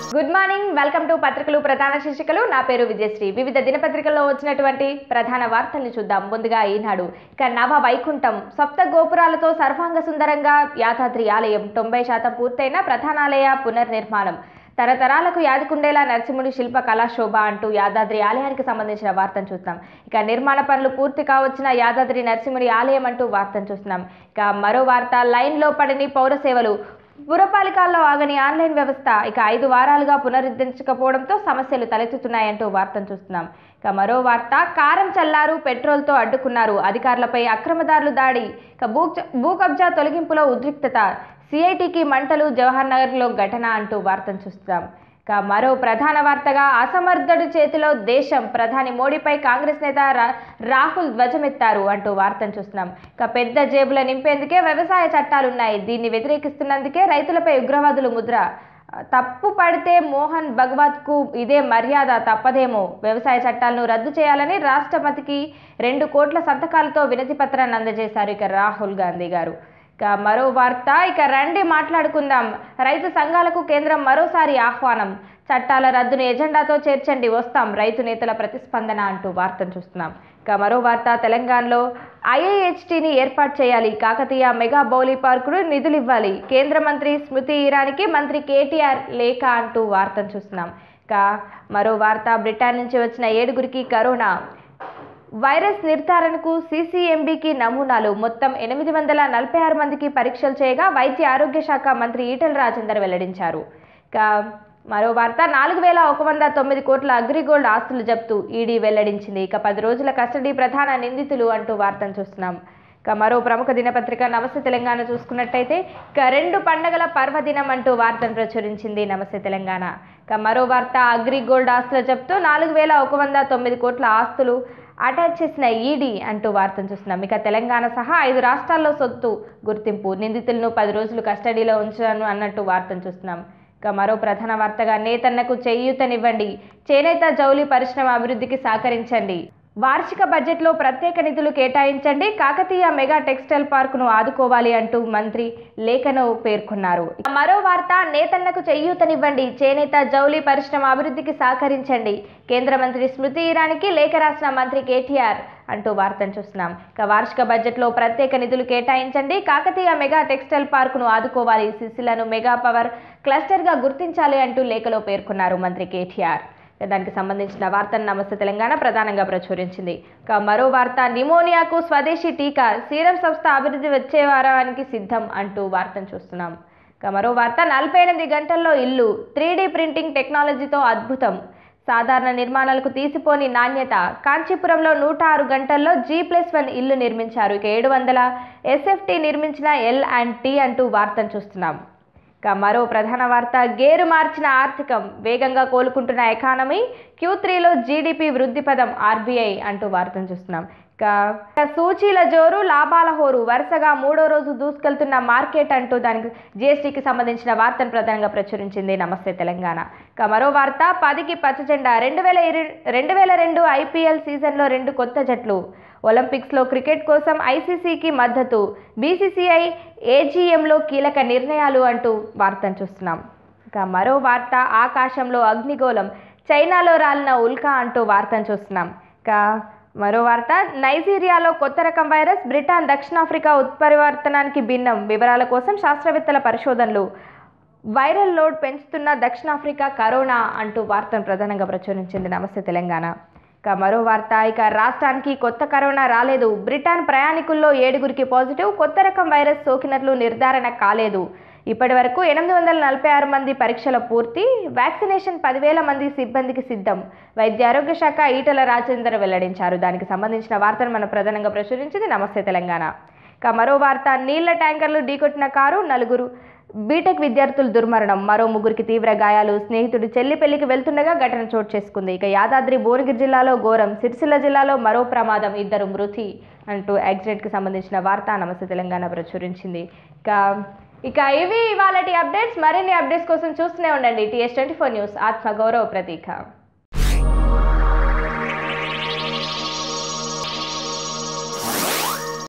good morning welcome to పత్రికలు ప్రధాన శీర్షికలు నా పేరు విజయశ్రీ వివిధ దినపత్రికల్లో వచ్చినటువంటి ప్రధాన వార్తల్ని చూద్దాం ముందుగా ఈనాడు ఇక నవ వైకుంఠం సప్త గోపురాలతో సర్వాంగ సుందరంగా యాదాద్రి ఆలయం తొంభై శాతం పూర్తయిన ప్రధానాలయ పునర్నిర్మాణం తరతరాలకు యాదికుండేలా నరసింహుడి శిల్ప కళాశోభ అంటూ యాదాద్రి ఆలయానికి సంబంధించిన వార్తను చూస్తాం ఇక నిర్మాణ పనులు పూర్తి కావచ్చిన యాదాద్రి నరసింహుడి ఆలయం అంటూ వార్తను చూస్తున్నాం ఇక మరో వార్త లైన్లో పడని పౌర సేవలు పురపాలికల్లో ఆగని ఆన్లైన్ వ్యవస్థ ఇక ఐదు వారాలుగా పునరుద్ధరించకపోవడంతో సమస్యలు తలెత్తుతున్నాయంటూ వార్తను చూస్తున్నాం ఇక మరో వార్త కారం చల్లారు పెట్రోల్తో అడ్డుకున్నారు అధికారులపై అక్రమదారులు దాడి ఇక భూ భూ కబ్జా తొలగింపులో ఉద్రిక్తత సిఐటికి మంటలు జవహర్ నగర్లో ఘటన అంటూ వార్తను చూస్తున్నాం ఇక మరో ప్రధాన వార్తగా అసమర్థుడి చేతిలో దేశం ప్రధాని మోడీపై కాంగ్రెస్ నేత రా- రాహుల్ ధ్వజమెత్తారు అంటూ వార్తను చూస్తున్నాం ఇక పెద్ద జేబుల నింపేందుకే వ్యవసాయ చట్టాలున్నాయి దీన్ని వ్యతిరేకిస్తున్నందుకే రైతులపై ఉగ్రవాదులు ముద్ర తప్పు పడితే మోహన్ భగవత్కు ఇదే మర్యాద తప్పదేమో వ్యవసాయ చట్టాలను రద్దు చేయాలని రాష్ట్రపతికి రెండు కోట్ల సంతకాలతో వినతి పత్రాన్ని అందజేశారు ఇక రాహుల్ గాంధీ గారు ఇక మరో వార్త ఇక రండి మాట్లాడుకుందాం రైతు సంఘాలకు కేంద్రం మరోసారి ఆహ్వానం చట్టాల రద్దును ఎజెండాతో చేర్చండి వస్తాం రైతు నేతల ప్రతిస్పందన అంటూ వార్తను చూస్తున్నాం ఇక మరో వార్త తెలంగాణలో ఐఐహెచ్టీని ఏర్పాటు చేయాలి కాకతీయ మెగా బౌలీ పార్కును నిధులు ఇవ్వాలి కేంద్ర మంత్రి స్మృతి ఇరానికి మంత్రి కేటీఆర్ లేఖ అంటూ వార్తను చూస్తున్నాం ఇక మరో వార్త బ్రిటన్ నుంచి వచ్చిన ఏడుగురికి కరోనా వైరస్ నిర్ధారణకు సీసీఎంబీకి నమూనాలు మొత్తం ఎనిమిది వందల నలభై ఆరు మందికి పరీక్షలు చేయగా వైద్య ఆరోగ్య శాఖ మంత్రి ఈటెల రాజేందర్ వెల్లడించారు ఇక మరో వార్త నాలుగు వేల ఒక వంద తొమ్మిది కోట్ల అగ్రిగోల్డ్ ఆస్తులు జప్తు ఈడీ వెల్లడించింది ఇక పది రోజుల కస్టడీ ప్రధాన నిందితులు అంటూ వార్తను చూస్తున్నాం ఇక మరో ప్రముఖ దినపత్రిక నమస్తే తెలంగాణ చూసుకున్నట్టయితే ఇక రెండు పండగల పర్వదినం అంటూ వార్తను ప్రచురించింది నమస్తే తెలంగాణ ఇక మరో వార్త అగ్రిగోల్డ్ ఆస్తుల జప్తు నాలుగు వేల ఒక వంద తొమ్మిది కోట్ల ఆస్తులు అటాచ్ చేసిన ఈడీ అంటూ వార్తను చూస్తున్నాం ఇక తెలంగాణ సహా ఐదు రాష్ట్రాల్లో సొత్తు గుర్తింపు నిందితులను పది రోజులు కస్టడీలో ఉంచాను అన్నట్టు వార్తను చూస్తున్నాం ఇక మరో ప్రధాన వార్తగా నేతన్నకు చేయూతనివ్వండి చేనేత జౌలి పరిశ్రమ అభివృద్ధికి సహకరించండి వార్షిక బడ్జెట్లో ప్రత్యేక నిధులు కేటాయించండి కాకతీయ మెగా టెక్స్టైల్ పార్కును ఆదుకోవాలి అంటూ మంత్రి లేఖను పేర్కొన్నారు ఇక మరో వార్త నేతన్నకు చేయూతనివ్వండి చేనేత జౌలి పరిశ్రమ అభివృద్ధికి సహకరించండి కేంద్ర మంత్రి స్మృతి ఇరానికి లేఖ రాసిన మంత్రి కేటీఆర్ అంటూ వార్తను చూస్తున్నాం ఇక వార్షిక బడ్జెట్లో ప్రత్యేక నిధులు కేటాయించండి కాకతీయ మెగా టెక్స్టైల్ పార్కును ఆదుకోవాలి సిసిలను మెగా పవర్ క్లస్టర్గా గుర్తించాలి అంటూ లేఖలో పేర్కొన్నారు మంత్రి కేటీఆర్ ఇక దానికి సంబంధించిన వార్తను నమస్తే తెలంగాణ ప్రధానంగా ప్రచురించింది ఇక మరో వార్త నిమోనియాకు స్వదేశీ టీకా సీరం సంస్థ అభివృద్ధి వచ్చే వారానికి సిద్ధం అంటూ వార్తను చూస్తున్నాం ఇక మరో వార్త నలభై ఎనిమిది గంటల్లో ఇల్లు త్రీ ప్రింటింగ్ టెక్నాలజీతో అద్భుతం సాధారణ నిర్మాణాలకు తీసిపోని నాణ్యత కాంచీపురంలో నూట ఆరు గంటల్లో జీ ప్లస్ వన్ ఇల్లు నిర్మించారు ఇక ఏడు వందల ఎస్ఎఫ్టీ నిర్మించిన ఎల్ అండ్ టీ అంటూ వార్తను చూస్తున్నాం ఇక మరో ప్రధాన వార్త గేరు మార్చిన ఆర్థికం వేగంగా కోలుకుంటున్న ఎకానమీ క్యూ త్రీలో జీడిపి వృద్ధి పదం ఆర్బీఐ అంటూ వార్తను చూస్తున్నాం ఇక ఇక సూచీల జోరు లాభాల హోరు వరుసగా మూడో రోజు దూసుకెళ్తున్న మార్కెట్ అంటూ దానికి జిఎస్టీకి సంబంధించిన వార్తను ప్రధానంగా ప్రచురించింది నమస్తే తెలంగాణ ఇక మరో వార్త పదికి పచ్చ జెండా రెండు వేల ఇరు- రెండు వేల రెండు ఐపీఎల్ సీజన్లో రెండు కొత్త జట్లు ఒలింపిక్స్లో క్రికెట్ కోసం ఐసీసీకి మద్దతు బీసీసీఐ ఏజీఎంలో కీలక నిర్ణయాలు అంటూ వార్తను చూస్తున్నాం ఇక మరో వార్త ఆకాశంలో అగ్నిగోళం చైనాలో రాలిన ఉల్కా అంటూ వార్తను చూస్తున్నాం ఇక మరో వార్త నైజీరియాలో కొత్త రకం వైరస్ బ్రిటన్ దక్షిణాఫ్రికా ఉత్పరివర్తనానికి భిన్నం వివరాల కోసం శాస్త్రవేత్తల పరిశోధనలు వైరల్ లోడ్ పెంచుతున్న దక్షిణాఫ్రికా కరోనా అంటూ వార్తను ప్రధానంగా ప్రచురించింది నమస్తే తెలంగాణ ఇక మరో వార్త ఇక రాష్ట్రానికి కొత్త కరోనా రాలేదు బ్రిటన్ ప్రయాణికుల్లో ఏడుగురికి పాజిటివ్ కొత్త రకం వైరస్ సోకినట్లు నిర్ధారణ కాలేదు ఇప్పటి వరకు ఎనిమిది వందల నలభై ఆరు మంది పరీక్షల పూర్తి వ్యాక్సినేషన్ పదివేల మంది సిబ్బందికి సిద్ధం వైద్య ఆరోగ్య శాఖ ఈటల రాజేందర్ వెల్లడించారు దానికి సంబంధించిన వార్తను మనం ప్రధానంగా ప్రచురించింది నమస్తే తెలంగాణ ఇక మరో వార్త నీళ్ల ట్యాంకర్లు ఢీకొట్టిన కారు నలుగురు బీటెక్ విద్యార్థులు దుర్మరణం మరో ముగ్గురికి తీవ్ర గాయాలు స్నేహితుడు చెల్లి పెళ్లికి వెళ్తుండగా ఘటన చోటు చేసుకుంది ఇక యాదాద్రి భువనగిరి జిల్లాలో ఘోరం సిరిసిల్ల జిల్లాలో మరో ప్రమాదం ఇద్దరు మృతి అంటూ యాక్సిడెంట్కి సంబంధించిన వార్త నమస్తే తెలంగాణ ప్రచురించింది ఇక ఇక ఇవి ఇవాళ అప్డేట్స్ మరిన్ని అప్డేట్స్ కోసం చూస్తూనే ఉండండి టీఎస్ ట్వంటీ ఫోర్ న్యూస్ ఆత్మ గౌరవ ప్రతీక